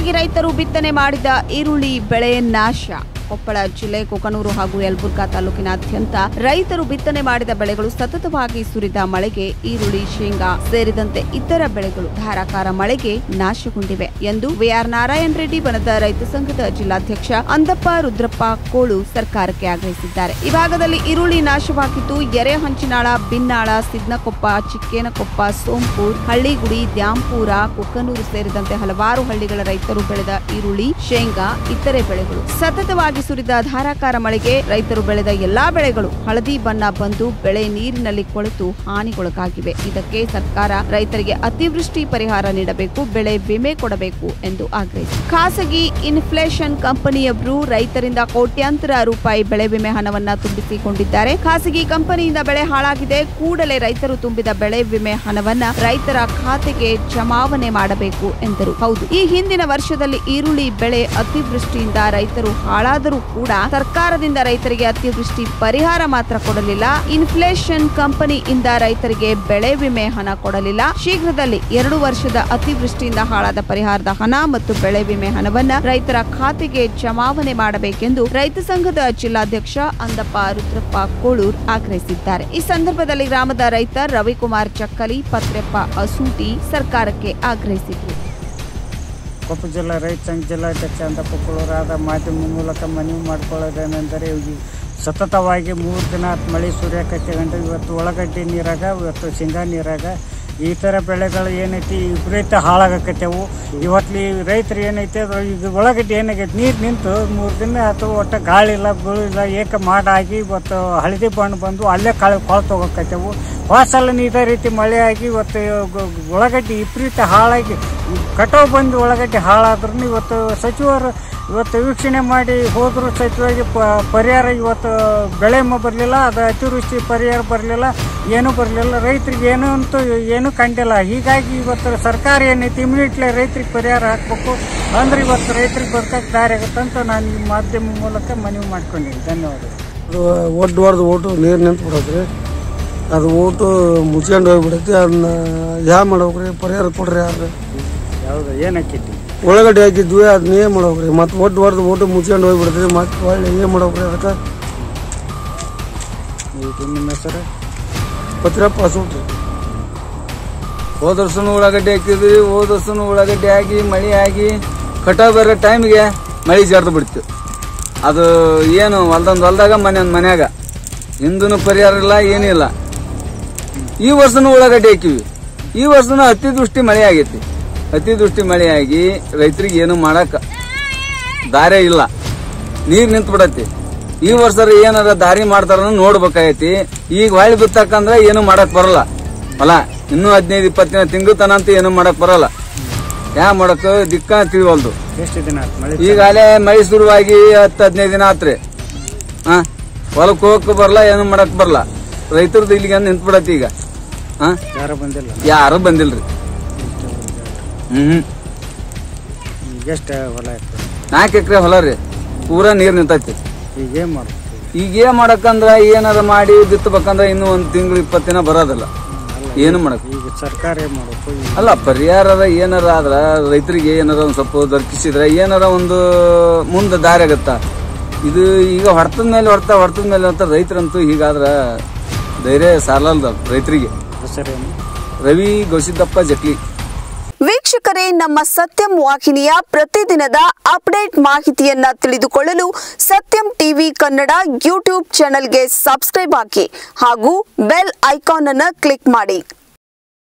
ಖಾಸಗಿ ರೈತರು ಬಿತ್ತನೆ ಮಾಡಿದ ಈರುಳ್ಳಿ ಬೆಳೆ ನಾಶ ಕೊಪ್ಪಳ ಜಿಲ್ಲೆ ಕೊಕನೂರು ಹಾಗೂ ಯಲಬುರ್ಗಾ ತಾಲೂಕಿನಾದ್ಯಂತ ರೈತರು ಬಿತ್ತನೆ ಮಾಡಿದ ಬೆಳೆಗಳು ಸತತವಾಗಿ ಸುರಿದ ಮಳೆಗೆ ಈರುಳ್ಳಿ ಶೇಂಗಾ ಸೇರಿದಂತೆ ಇತರ ಬೆಳೆಗಳು ಧಾರಾಕಾರ ಮಳೆಗೆ ನಾಶಗೊಂಡಿವೆ ಎಂದು ವಿಆರ್ ನಾರಾಯಣ ರೆಡ್ಡಿ ಬಣದ ರೈತ ಸಂಘದ ಜಿಲ್ಲಾಧ್ಯಕ್ಷ ಅಂದಪ್ಪ ರುದ್ರಪ್ಪ ಕೋಳು ಸರ್ಕಾರಕ್ಕೆ ಆಗ್ರಹಿಸಿದ್ದಾರೆ ಈ ಭಾಗದಲ್ಲಿ ಈರುಳ್ಳಿ ನಾಶವಾಗಿದ್ದು ಎರೆಹಂಚಿನಾಳ ಬಿನ್ನಾಳ ಸಿದ್ನಕೊಪ್ಪ ಚಿಕ್ಕೇನಕೊಪ್ಪ ಸೋಂಪೂರ್ ಹಳ್ಳಿಗುಡಿ ದ್ಯಾಂಪೂರ ಕುಕ್ಕನೂರು ಸೇರಿದಂತೆ ಹಲವಾರು ಹಳ್ಳಿಗಳ ರೈತರು ಬೆಳೆದ ಈರುಳ್ಳಿ ಶೇಂಗಾ ಇತರೆ ಬೆಳೆಗಳು ಸತತವಾಗಿ ಸುರಿದ ಧಾರಾಕಾರ ಮಳೆಗೆ ರೈತರು ಬೆಳೆದ ಎಲ್ಲಾ ಬೆಳೆಗಳು ಹಳದಿ ಬಣ್ಣ ಬಂದು ಬೆಳೆ ನೀರಿನಲ್ಲಿ ಕೊಳೆತು ಹಾನಿಗೊಳಗಾಗಿವೆ ಇದಕ್ಕೆ ಸರ್ಕಾರ ರೈತರಿಗೆ ಅತಿವೃಷ್ಟಿ ಪರಿಹಾರ ನೀಡಬೇಕು ಬೆಳೆ ವಿಮೆ ಕೊಡಬೇಕು ಎಂದು ಆಗ್ರಹಿಸಿ ಖಾಸಗಿ ಇನ್ಫ್ಲೇಷನ್ ಕಂಪನಿಯೊಬ್ಬರು ರೈತರಿಂದ ಕೋಟ್ಯಾಂತರ ರೂಪಾಯಿ ಬೆಳೆ ವಿಮೆ ಹಣವನ್ನ ತುಂಬಿಸಿಕೊಂಡಿದ್ದಾರೆ ಖಾಸಗಿ ಕಂಪನಿಯಿಂದ ಬೆಳೆ ಹಾಳಾಗಿದೆ ಕೂಡಲೇ ರೈತರು ತುಂಬಿದ ಬೆಳೆ ವಿಮೆ ಹಣವನ್ನ ರೈತರ ಖಾತೆಗೆ ಜಮಾವಣೆ ಮಾಡಬೇಕು ಎಂದರು ಹೌದು ಈ ಹಿಂದಿನ ವರ್ಷದಲ್ಲಿ ಈರುಳ್ಳಿ ಬೆಳೆ ಅತಿವೃಷ್ಟಿಯಿಂದ ರೈತರು ಹಾಳಾದರೂ ಕೂಡ ಸರ್ಕಾರದಿಂದ ರೈತರಿಗೆ ಅತಿವೃಷ್ಟಿ ಪರಿಹಾರ ಮಾತ್ರ ಕೊಡಲಿಲ್ಲ ಇನ್ಫ್ಲೇಷನ್ ಕಂಪನಿಯಿಂದ ರೈತರಿಗೆ ಬೆಳೆ ವಿಮೆ ಹಣ ಕೊಡಲಿಲ್ಲ ಶೀಘ್ರದಲ್ಲಿ ಎರಡು ವರ್ಷದ ಅತಿವೃಷ್ಟಿಯಿಂದ ಹಾಳಾದ ಪರಿಹಾರದ ಹಣ ಮತ್ತು ಬೆಳೆ ವಿಮೆ ಹಣವನ್ನ ರೈತರ ಖಾತೆಗೆ ಜಮಾವಣೆ ಮಾಡಬೇಕೆಂದು ರೈತ ಸಂಘದ ಜಿಲ್ಲಾಧ್ಯಕ್ಷ ಅಂದಪ್ಪ ರುದ್ರಪ್ಪ ಕೋಳೂರ್ ಆಗ್ರಹಿಸಿದ್ದಾರೆ ಈ ಸಂದರ್ಭದಲ್ಲಿ ಗ್ರಾಮದ ರೈತ ರವಿಕುಮಾರ್ ಚಕ್ಕಲಿ ಪತ್ರೆಪ್ಪ ಅಸೂಟಿ ಸರ್ಕಾರಕ್ಕೆ ಆಗ್ರಹಿಸಿದ್ರು ಕೊಪ್ಪಳ ಜಿಲ್ಲಾ ರೈತ ಸಂಘ ಜಿಲ್ಲಾಧ್ಯಕ್ಷ ಅಂತ ಪಕ್ಕಳೂರಾದ ಮಾಧ್ಯಮ ಮೂಲಕ ಮನವಿ ಮಾಡ್ಕೊಳ್ಳೋದೇನೆಂದರೆ ಇವು ಸತತವಾಗಿ ಮೂರು ದಿನ ಆತ್ ಮಳೆ ಸುರಿಯಕತ್ತಿಕೊಂಡು ಇವತ್ತು ಉಳ್ಳಾಗಡ್ಡಿ ನೀರಾಗ ಇವತ್ತು ಶೇಂಗಾ ನೀರಾಗ ಈ ಥರ ಬೆಳೆಗಳು ಏನೈತಿ ವಿಪರೀತ ಹಾಳಾಗಕತ್ತೇವು ಇವತ್ತು ಈ ರೈತರು ಏನೈತಿ ಅದು ಈಗ ಉಳ್ಳಾಗಡ್ಡಿ ಏನಾಗೈತಿ ನೀರು ನಿಂತು ಮೂರು ದಿನ ಅಥವಾ ಒಟ್ಟು ಗಾಳಿ ಇಲ್ಲ ಬೀಳು ಇಲ್ಲ ಏಕ ಮಾಡಾಗಿ ಇವತ್ತು ಹಳದಿ ಬಣ್ಣ ಬಂದು ಅಲ್ಲೇ ಕಾಳು ಕೊಳತು ಹೋಗಕತ್ತೇವು ಹೊಸಲ್ಲ ಇದೇ ರೀತಿ ಮಳೆ ಆಗಿ ಇವತ್ತು ಗು- ಗು- ಉಳ್ಳಾಗಡ್ಡಿ ವಿಪರೀತ ಹಾಳಾಗಿ ಕಟಾವು ಬಂದು ಉಳ್ಳಾಗಡ್ಡಿ ಹಾಳಾದ್ರೂ ಇವತ್ತು ಸಚಿವರು ಇವತ್ತು ವೀಕ್ಷಣೆ ಮಾಡಿ ಹೋದ್ರು ಸಚಿವರಿಗೆ ಪ- ಪರಿಹಾರ ಇವತ್ತು ಬೆಳೆ ಮ ಬರಲಿಲ್ಲ ಅದು ಅತಿವೃಷ್ಟಿ ಪರಿಹಾರ ಬರಲಿಲ್ಲ ಏನೂ ಬರಲಿಲ್ಲ ರೈತರಿಗೆ ಏನೂ ಅಂತೂ ಏನೂ ಕಂಡಿಲ್ಲ ಹೀಗಾಗಿ ಇವತ್ತು ಸರ್ಕಾರ ಏನೈತಿ ಇಮಿಡಿಯೇಟ್ಲಿ ರೈತರಿಗೆ ಪರಿಹಾರ ಹಾಕಬೇಕು ಅಂದ್ರೆ ಇವತ್ತು ರೈತರಿಗೆ ಬದುಕಕ್ಕೆ ದಾರಿ ಆಗುತ್ತಂತ ನಾನು ಈ ಮಾಧ್ಯಮ ಮೂಲಕ ಮನವಿ ಮಾಡ್ಕೊಂಡಿದ್ದೀನಿ ಧನ್ಯವಾದಗಳು ಅದು ಒಡ್ಡು ಹೊಡೆದು ಓಟು ನೀರು ನಿಂತು ಬಿಡತ್ರಿ ಅದು ಓಟು ಮುಚ್ಕೊಂಡು ಹೋಗ್ಬಿಡೈತಿ ಅದನ್ನ ಯಾ ಮಾಡ್ಬೇಕ್ರಿ ಪರಿಹಾರ ಕೊಡ್ರಿ ಯಾರು ಯಾವುದು ಏನಕ್ಕೈತಿ ಒಳಗಡೆ ಹಾಕಿದ್ವಿ ಅದನ್ನ ಏನು ಮಾಡ್ಬೇಕ್ರಿ ಮತ್ತೆ ಒಡ್ಡು ಹೊಡೆದು ಓಟು ಮುಚ್ಕೊಂಡು ಹೋಗ್ಬಿಡತ್ರಿ ಮತ್ತೆ ಒಳ್ಳೆ ಏನು ಮಾಡ್ಬೇಕ್ರಿ ಅದಕ್ಕೆ ಇದು ನಿಮ್ಮ ಹೆಸರು ಪತ್ರಪ್ಪ ಹಸುಟ್ರಿ ಹೋದ ವರ್ಷನೂ ಉಳ್ಳಾಗಡ್ಡಿ ಹಾಕಿದ್ವಿ ಹೋದ ವರ್ಷನೂ ಉಳ್ಳಾಗಡ್ಡಿ ಆಗಿ ಮಳೆ ಆಗಿ ಕಟಾವು ಬರೋ ಟೈಮ್ಗೆ ಮಳೆ ಜರ್ದು ಬಿಡ್ತು ಅದು ಏನು ಹೊಲ್ದೊಂದು ಹೊಲ್ದಾಗ ಮನೆ ಒಂದು ಮನ್ಯಾಗ ಹಿಂದೂ ಪರಿಹಾರ ಇಲ್ಲ ಏನಿಲ್ಲ ಈ ವರ್ಷನೂ ಉಳ್ಳಾಗಡ್ಡಿ ಹಾಕಿವಿ ಈ ವರ್ಷನೂ ಅತಿವೃಷ್ಟಿ ಮಳೆ ಆಗೈತಿ ಅತಿವೃಷ್ಟಿ ಮಳೆ ಆಗಿ ರೈತರಿಗೆ ಏನು ಮಾಡಕ್ ದಾರಿ ಇಲ್ಲ ನೀರ್ ನಿಂತು ಬಿಡತಿ ಈ ವರ್ಷ ಏನಾರ ದಾರಿ ಮಾಡ್ತಾರ ನೋಡ್ಬೇಕಾಗೈತಿ ಈಗ ಹೊಳ್ಳಿ ಬಿತ್ತಕಂದ್ರ ಏನು ಮಾಡಕ್ ಬರಲ್ಲ ಅಲ್ಲ ಇನ್ನೂ ಹದಿನೈದು ಇಪ್ಪತ್ತು ದಿನ ತಿಂಗಳು ತನ ಅಂತ ಏನು ಮಾಡಕ್ ಬರಲ್ಲ ಯಾ ಮಾಡಕ್ ದಿಕ್ಕ ತಿಳಿವಲ್ದು ಎಷ್ಟು ದಿನ ಆಯ್ತು ಮಳೆ ಈಗಾಗಲೇ ಮೈ ಶುರುವಾಗಿ ಹತ್ತು ಹದಿನೈದು ದಿನ ಆತ್ರಿ ಹಾ ಹೊಲಕ್ ಹೋಗಕ್ ಬರಲ್ಲ ಏನು ಮಾಡಕ್ ಬರಲ್ಲ ರೈತರದ್ದು ಇಲ್ಲಿಗೆ ನಿಂತು ಬಿಡತಿ ಈಗ ಹಾ ಯಾರು ಬಂದಿಲ್ಲ ಯಾರು ಬಂದಿಲ್ರಿ ಹ್ಮ್ ಈಗ ಎಷ್ಟು ಹೊಲ ಆಯ್ತು ನಾಲ್ಕು ಎಕರೆ ಹೊಲ ರೀ ಪೂರಾ ನೀರ್ ನಿಂತೈತಿ ಈಗ ಏನ್ ಮಾಡ್ಬೇಕು ಈಗ ಏನ್ ಮಾಡಕ್ಕಂದ್ರ ಏನಾರ ಮಾಡಿ ಬಿತ್ತಬೇಕಂದ್ರ ಇನ್ನೂ ಒಂದ್ ತಿಂಗಳು ಇಪ್ಪತ್ತು ದಿನ ಬರೋದಿಲ್ಲ ಏನು ಮಾಡಕ್ ಈಗ ಸರ್ಕಾರ ಏನ್ ಮಾಡ್ಬೇಕು ಈಗ ಅಲ್ಲ ಪರಿಹಾರದ ಏನಾರ ಆದ್ರ ರೈತರಿಗೆ ಏನಾರ ಒಂದ್ ಸ್ವಲ್ಪ ದೊರಕಿಸಿದ್ರೆ ಏನಾರ ಒಂದು ಮುಂದೆ ದಾರಿ ಆಗತ್ತ ಇದು ಈಗ ಹೊಡ್ತದ ಮೇಲೆ ಹೊಡ್ತಾ ಹೊಡ್ತದ ಮೇಲೆ ಹೊಡ್ತಾ ರೈತರಂತೂ ಹೀಗಾದ್ರ ಧೈರ್ಯ ಸಾಲಲ್ದ ರೈತರಿಗೆ ಹೆಸರೇನು ರವಿ ಗೌಸಿದ್ದಪ್ಪ ಜಕ್ಲಿ ವೀಕ್ಷಕರೇ ನಮ್ಮ ಸತ್ಯಂ ವಾಹಿನಿಯ ಪ್ರತಿದಿನದ ಅಪ್ಡೇಟ್ ಮಾಹಿತಿಯನ್ನ ತಿಳಿದುಕೊಳ್ಳಲು ಸತ್ಯಂ ಟಿವಿ ಕನ್ನಡ ಯೂಟ್ಯೂಬ್ ಚಾನೆಲ್ಗೆ ಸಬ್ಸ್ಕ್ರೈಬ್ ಹಾಕಿ ಹಾಗೂ ಬೆಲ್ ಐಕಾನ್ ಅನ್ನು ಕ್ಲಿಕ್ ಮಾಡಿ